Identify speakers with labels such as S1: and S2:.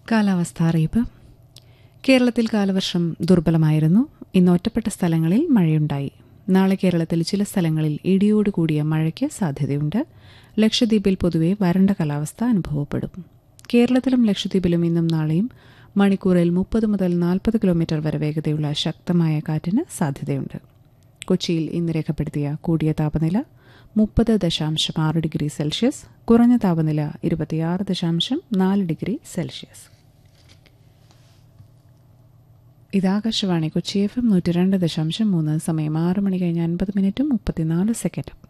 S1: കാലാവസ്ഥ അറിയിപ്പ് കേരളത്തിൽ കാലവർഷം ദുർബലമായിരുന്നു ഇന്ന് ഒറ്റപ്പെട്ട സ്ഥലങ്ങളിൽ മഴയുണ്ടായി നാളെ കേരളത്തിൽ ചില സ്ഥലങ്ങളിൽ ഇടിയോട് കൂടിയ മഴയ്ക്ക് സാധ്യതയുണ്ട് ലക്ഷദ്വീപിൽ പൊതുവെ വരണ്ട കാലാവസ്ഥ അനുഭവപ്പെടും കേരളത്തിലും ലക്ഷദ്വീപിലും ഇന്നും നാളെയും മണിക്കൂറിൽ മുപ്പത് മുതൽ നാൽപ്പത് കിലോമീറ്റർ വരെ വേഗതയുള്ള ശക്തമായ കാറ്റിന് സാധ്യതയുണ്ട് കൊച്ചിയിൽ ഇന്ന് രേഖപ്പെടുത്തിയ കൂടിയ താപനില മുപ്പത് ദശാംശം ആറ് ഡിഗ്രി സെൽഷ്യസ് കുറഞ്ഞ താപനില ഇരുപത്തിയാറ് ദശാംശം നാല് ഡിഗ്രി സെൽഷ്യസ് ഇത് ആകാശവാണി കൊച്ചി എഫ് എം നൂറ്റി രണ്ട് ദശാംശം മൂന്ന് സമയം ആറ് മണി കഴിഞ്ഞ് അൻപത് മിനിറ്റും മുപ്പത്തിനാല് സെക്കൻഡും